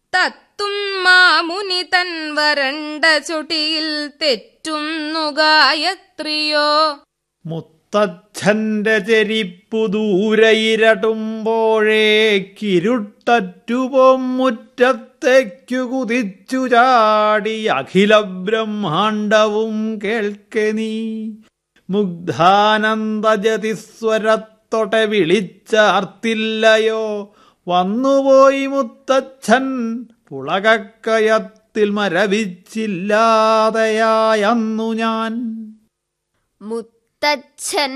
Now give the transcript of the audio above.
തത്തും മാമുനി തൻ വരണ്ട ചുടിയിൽ തെറ്റുന്നു ഗായത്രിയോ മുത്തച്ഛന്റെ ചെരിപ്പു ദൂരെ ഇരട്ടുമ്പോഴേക്കിരുട്ടറ്റുപോം മുറ്റത്തേക്കു കുതിച്ചു ചാടി അഖില ബ്രഹ്മാണ്ടവും കേൾക്കെ നീ മുഗ്ധാനന്ദജതിസ്വരത്തൊടെ വിളിച്ചാർത്തില്ലയോ വന്നുപോയി മുത്തച്ഛൻ പുളകക്കയത്തിൽ മരവിച്ചില്ലാതെയായന്നു ഞാൻ മുത്തച്ഛൻ